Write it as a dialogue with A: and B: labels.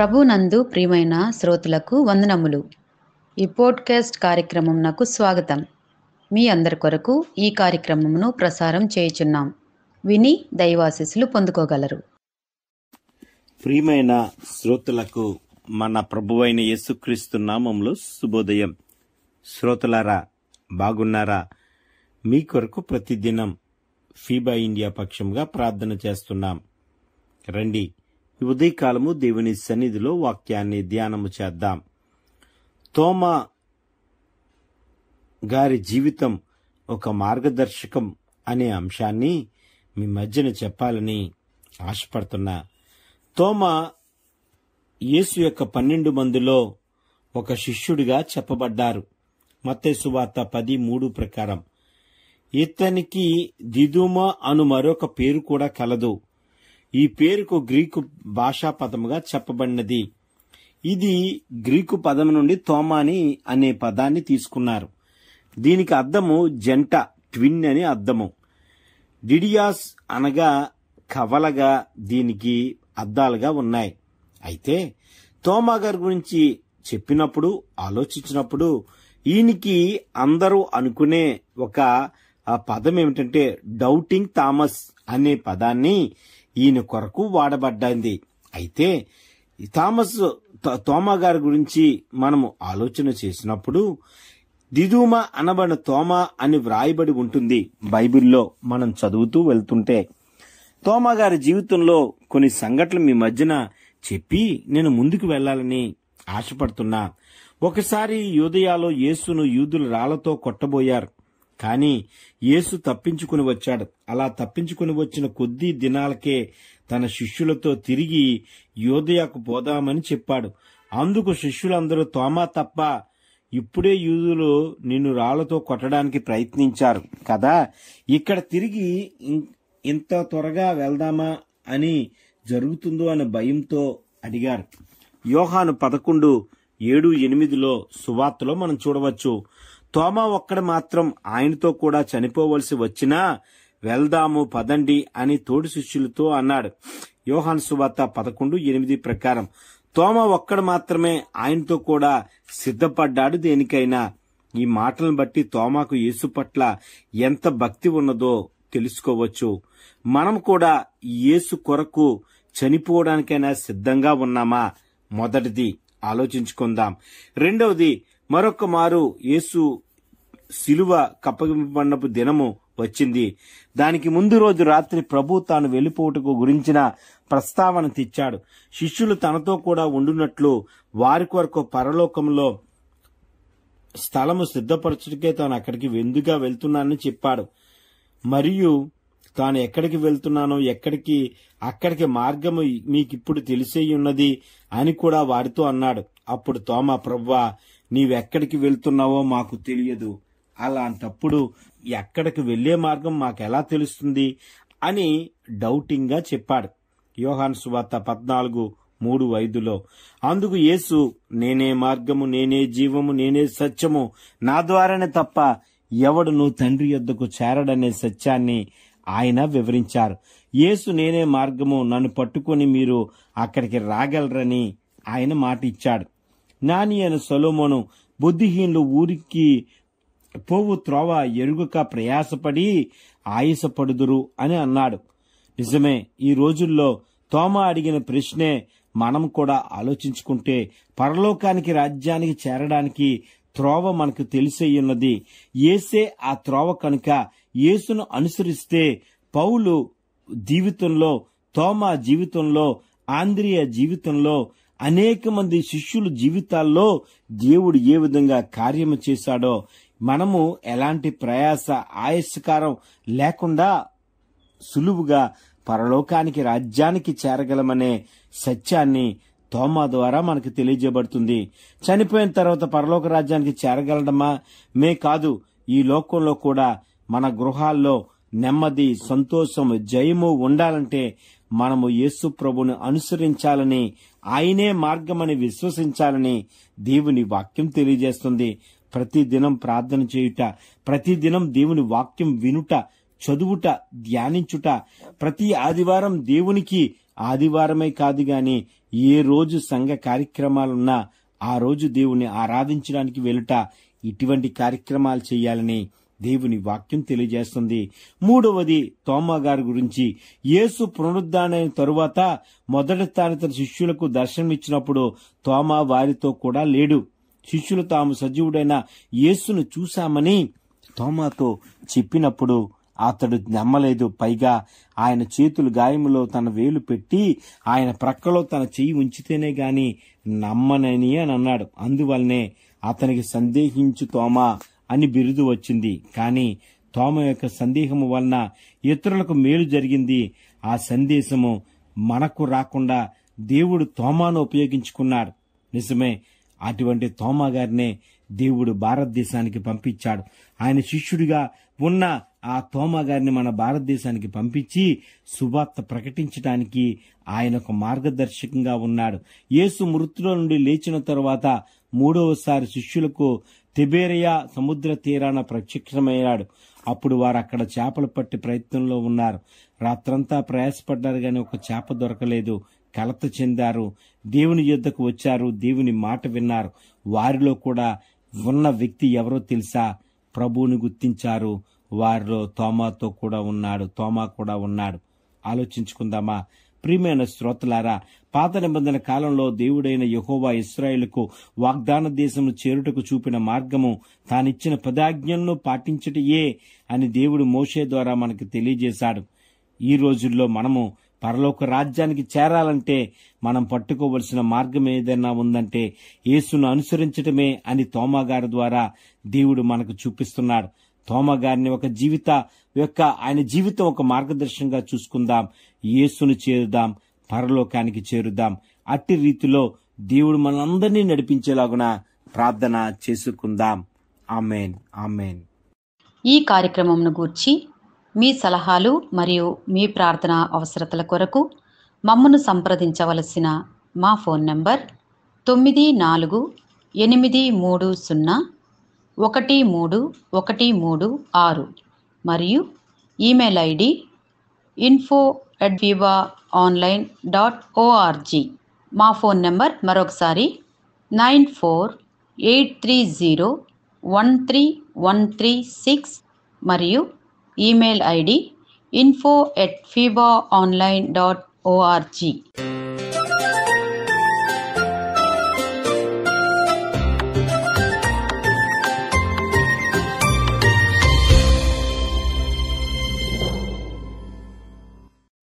A: ప్రభునందు ప్రియమైన శ్రోతలకు వందనములు ఈ పోడ్కాస్ట్ కార్యక్రమం నాకు స్వాగతం మీ అందరి కొరకు ఈ కార్యక్రమమును ప్రసారం చేయుచున్నాం విని దైవాశీస్సులు పొందుకోగలరు
B: ప్రియమైన శ్రోతలకు మన ప్రభువైన యేసుక్రీస్తు నామంలో శుభోదయం శ్రోతలారా బాగున్నారా మీ కొరకు ప్రతిదినం ఫీబా ఇండియా పక్షంగా ప్రార్థన చేస్తున్నాం రండి ఈ ఉదయకాలము దేవుని సన్నిధిలో వాక్యాన్ని ధ్యానము చేద్దాం తోమా గారి జీవితం ఒక మార్గదర్శకం అనే అంశాన్ని మీ మధ్యన చెప్పాలని ఆశపడుతున్నా తోమా యేసు యొక్క పన్నెండు మందిలో ఒక శిష్యుడిగా చెప్పబడ్డారు మత్తయి వార్త పది మూడు ప్రకారం ఇతనికి దిదుమ అను మరొక పేరు కూడా కలదు ఈ పేరుకు గ్రీకు భాషా పదముగా చెప్పబడినది ఇది గ్రీకు పదం నుండి తోమాని అనే పదాన్ని తీసుకున్నారు దీనికి అర్థము జంట ట్విన్ అని అర్థము డిడియాస్ అనగా కవలగా దీనికి అర్థాలుగా ఉన్నాయి అయితే తోమా గారి గురించి చెప్పినప్పుడు ఆలోచించినప్పుడు ఈయనకి అందరూ అనుకునే ఒక ఆ పదం ఏమిటంటే డౌటింగ్ థామస్ అనే పదాన్ని ఈయన కొరకు వాడబడ్డాంది అయితే ఈ థామస్ తో- తోమా గారి గురించి మనము ఆలోచన చేసినప్పుడు దిదుమ అనబడిన తోమా అని వ్రాయబడి ఉంటుంది బైబిల్లో మనం చదువుతూ వెళ్తుంటే తోమా గారి జీవితంలో కొన్ని సంఘటనలు మీ మధ్యన చెప్పి నేను ముందుకు వెళ్ళాలని ఆశపడుతున్నా ఒకసారి యూదయాలో యేసును యూదులు రాళ్లతో కొట్టబోయారు కానీ యేసు తప్పించుకుని వచ్చాడు అలా తప్పించుకుని వచ్చిన కొద్ది దినాలకే తన శిష్యులతో తిరిగి యోదయాకు పోదామని చెప్పాడు అందుకు శిష్యులందరూ తోమా తప్ప ఇప్పుడే యూదులు నిన్ను రాళ్లతో కొట్టడానికి ప్రయత్నించారు కదా ఇక్కడ తిరిగి ఇం- ఇంత త్వరగా వెళ్దామా అని జరుగుతుందో అనే భయంతో అడిగారు యోహాను పదకొండు ఏడు ఎనిమిదిలో సువార్తలో మనం చూడవచ్చు తోమా ఒక్కడ మాత్రం ఆయనతో కూడా చనిపోవలసి వచ్చినా వెళ్దాము పదండి అని తోటి శిష్యులతో అన్నాడు యోహాను సువార్త పదకొండు ఎనిమిది ప్రకారం తోమ ఒక్కడ మాత్రమే ఆయనతో కూడా సిద్ధపడ్డాడు దేనికైనా ఈ మాటలను బట్టి తోమాకు యేసు పట్ల ఎంత భక్తి ఉన్నదో తెలుసుకోవచ్చు మనం కూడా యేసు కొరకు చనిపోవడానికైనా సిద్ధంగా ఉన్నామా మొదటిది ఆలోచించుకుందాం రెండవది మరొక మారు యేసు శిలువ కప్పగింపబడినపు దినము వచ్చింది దానికి ముందు రోజు రాత్రి ప్రభు తాను వెళ్లిపోవుటకు గురించిన ప్రస్తావన తెచ్చాడు శిష్యులు తనతో కూడా ఉండునట్లు వారి కొరకు పరలోకంలో స్థలము సిద్ధపరచుటకే తాను అక్కడికి వెందుగా వెళ్తున్నానని చెప్పాడు మరియు తాను ఎక్కడికి వెళ్తున్నానో ఎక్కడికి అక్కడికి మార్గము మీకిప్పుడు తెలిసే ఉన్నది అని కూడా వారితో అన్నాడు అప్పుడు తోమా ప్రవ్వా నీవెక్కడికి వెళ్తున్నావో మాకు తెలియదు అలాంటప్పుడు ఎక్కడికి వెళ్లే మార్గం మాకెలా తెలుస్తుంది అని డౌటింగ్ గా చెప్పాడు యోహాన్ సువార్త పద్నాలుగు మూడు ఐదులో అందుకు యేసు నేనే మార్గము నేనే జీవము నేనే సత్యము నా ద్వారానే తప్ప ఎవడును తండ్రి యొద్దకు చేరడనే సత్యాన్ని ఆయన వివరించారు యేసు నేనే మార్గము నన్ను పట్టుకొని మీరు అక్కడికి రాగలరని ఆయన మాట ఇచ్చాడు నాని అయిన సొలోమోను బుద్ధిహీనులు ఊరికి పోవు త్రోవ ఎరుగక ప్రయాసపడి ఆయాసపడుదురు అని అన్నాడు నిజమే ఈ రోజుల్లో తోమ అడిగిన ప్రశ్నే మనం కూడా ఆలోచించుకుంటే పరలోకానికి రాజ్యానికి చేరడానికి త్రోవ మనకు తెలిసే ఉన్నది ఏసే ఆ త్రోవ కనుక యేసును అనుసరిస్తే పౌలు జీవితంలో తోమా జీవితంలో ఆంద్రియ జీవితంలో అనేక మంది శిష్యుల జీవితాల్లో దేవుడు ఏ విధంగా కార్యము చేశాడో మనము ఎలాంటి ప్రయాస ఆయస్కారం లేకుండా సులువుగా పరలోకానికి రాజ్యానికి చేరగలమనే సత్యాన్ని తోమా ద్వారా మనకు తెలియజేయబడుతుంది చనిపోయిన తర్వాత పరలోక రాజ్యానికి చేరగలడమా మే కాదు ఈ లోకంలో కూడా మన గృహాల్లో నెమ్మది సంతోషం జయము ఉండాలంటే మనము యేసు ప్రభుని అనుసరించాలని ఆయనే మార్గమని విశ్వసించాలని దేవుని వాక్యం తెలియజేస్తుంది ప్రతిదినం ప్రార్థన చేయుట ప్రతిదినం దేవుని వాక్యం వినుట చదువుట ధ్యానించుట ప్రతి ఆదివారం దేవునికి ఆదివారమే కాదు గాని ఏ రోజు సంఘ కార్యక్రమాలున్నా ఆ రోజు దేవుని ఆరాధించడానికి వెలుట ఇటువంటి కార్యక్రమాలు చేయాలని దేవుని వాక్యం తెలియజేస్తుంది మూడవది తోమా గారి గురించి యేసు పునరుద్ధానైన తరువాత మొదటి తాను తన శిష్యులకు దర్శనమిచ్చినప్పుడు తోమా వారితో కూడా లేడు శిష్యులు తాము సజీవుడైన యేసును చూశామని తోమాతో చెప్పినప్పుడు అతడు నమ్మలేదు పైగా ఆయన చేతులు గాయములో తన వేలు పెట్టి ఆయన ప్రక్కలో తన చెయ్యి ఉంచితేనే గాని నమ్మనని అని అన్నాడు అందువల్లనే అతనికి సందేహించు తోమా అని బిరుదు వచ్చింది కానీ తోమ యొక్క సందేహము వలన ఇతరులకు మేలు జరిగింది ఆ సందేశము మనకు రాకుండా దేవుడు తోమాను ఉపయోగించుకున్నాడు నిజమే అటువంటి తోమా గారినే దేవుడు భారతదేశానికి పంపించాడు ఆయన శిష్యుడిగా ఉన్న ఆ తోమా గారిని మన భారతదేశానికి పంపించి సువార్త ప్రకటించడానికి ఆయన ఒక మార్గదర్శకంగా ఉన్నాడు యేసు మృతుల నుండి లేచిన తరువాత మూడవసారి శిష్యులకు తిబేరియా సముద్ర తీరాన ప్రత్యక్షమయ్యాడు అప్పుడు వారు అక్కడ చేపలు పట్టి ప్రయత్నంలో ఉన్నారు రాత్రంతా ప్రయాసపడ్డారు గాని ఒక చేప దొరకలేదు కలత చెందారు దేవుని యుద్ధకు వచ్చారు దేవుని మాట విన్నారు వారిలో కూడా ఉన్న వ్యక్తి ఎవరో తెలుసా ప్రభువుని గుర్తించారు వారిలో తోమాతో కూడా ఉన్నాడు తోమా కూడా ఉన్నాడు ఆలోచించుకుందామా ప్రియమైన శ్రోతలారా పాత నిబంధన కాలంలో దేవుడైన యహోవా ఇస్రాయేలుకు వాగ్దాన దేశము చేరుటకు చూపిన మార్గము తానిచ్చిన పదాజ్ఞలను పాటించటయే అని దేవుడు మోషే ద్వారా మనకు తెలియజేశాడు ఈ రోజుల్లో మనము పరలోక రాజ్యానికి చేరాలంటే మనం పట్టుకోవలసిన మార్గం ఏదైనా ఉందంటే యేసును అనుసరించటమే అని తోమా గారి ద్వారా దేవుడు మనకు చూపిస్తున్నాడు తోమా గారిని ఒక జీవిత యొక్క ఆయన జీవితం ఒక మార్గదర్శనంగా చూసుకుందాం యేసును చేరుదాం పరలోకానికి చేరుదాం అట్టి రీతిలో దేవుడు మనందరినీ నడిపించేలాగున ప్రార్థన చేసుకుందాం ఆమెన్ ఆమెన్
A: ఈ కార్యక్రమంను గూర్చి మీ సలహాలు మరియు మీ ప్రార్థన అవసరతల కొరకు మమ్మను సంప్రదించవలసిన మా ఫోన్ నంబర్ తొమ్మిది నాలుగు ఎనిమిది మూడు సున్నా ఒకటి మూడు ఒకటి మూడు ఆరు మరియు email ID info at Viva online dot O R G మా ఫోన్ నెంబర్ మరొకసారి nine four eight three zero one three one three six మరియు email ID info at FIBA online dot ORG